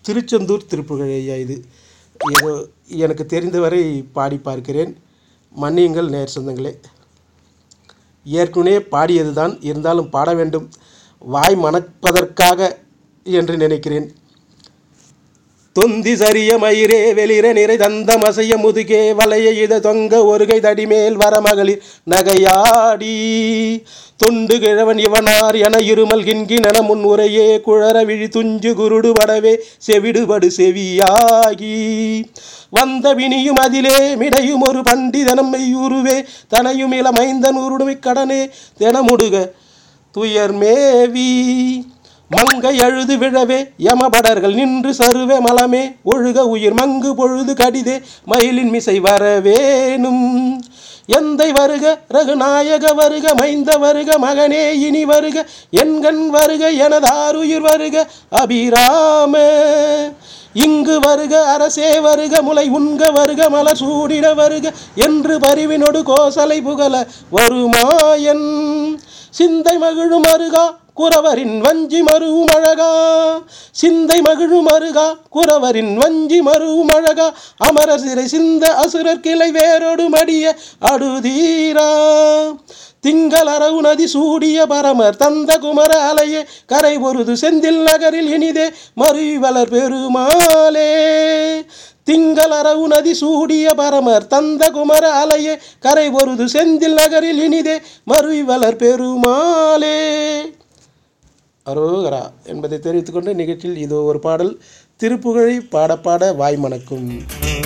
திருச்செந்தூர் திருப்புகழ் ஐயா இது ஏதோ எனக்கு தெரிந்தவரை பாடி பார்க்கிறேன் மன்னியுங்கள் நேர் சொந்தங்களே ஏற்கனவே பாடியது தான் இருந்தாலும் பாட வேண்டும் வாய் மணப்பதற்காக என்று நினைக்கிறேன் தொந்தி சரிய மயிரே வெளிர நிறை தந்த மசைய முதுகே வளைய இத தொங்க ஒருகை தடிமேல் வர மகளிர் நகையாடி தொண்டு கிழவன் இவனார் என இருமல் கின்கின முன் உரையே குழற விழி துஞ்சு குருடு படவே செவிடுபடு செவியாகி வந்த வினியும் அதிலே மிடையும் ஒரு பண்டிதனம் மெய்யுருவே தனையும் இளமைந்தன் உருடுமை கடனே தினமுடுக துயர் மேவி மங்கை அழுது விழவே யமபடர்கள் நின்று சருவே மலமே ஒழுக உயிர் மங்கு பொழுது கடிதே மயிலின் மிசை வரவேனும் எந்தை வருக ரகுநாயக வருக மைந்த வருக மகனே இனி வருக என்கண் வருக எனதாருயிர் வருக அபிராம இங்கு வருக அரசே வருக முலை உண்க வருக மலர் சூடிட வருக என்று பரிவினொடு கோசலை புகழ வருமாயன் சிந்தை மகிழும் அருகா குறவரின் வஞ்சி மருவும் அழகா சிந்தை மகிழும் அருகா குறவரின் வஞ்சி மருவும் அழகா அமரர் சிறை சிந்த அசுரர் கிளை வேரோடு மடிய அடுதீரா திங்கள் அரவு நதி சூடிய பரமர் தந்த குமர அலையே கரை பொருது செந்தில் நகரில் இனிதே மறுவலர் பெருமாளே திங்கள் அரவு நதி சூடிய பரமர் தந்த குமர அலையே கரை பொருது செந்தில் நகரில் இனிதே மறுவலர் பெருமாளே அரோகரா என்பதை தெரிவித்துக்கொண்டு நிகழ்ச்சியில் இது ஒரு பாடல் திருப்புகழை பாட பாட வாய் மணக்கும்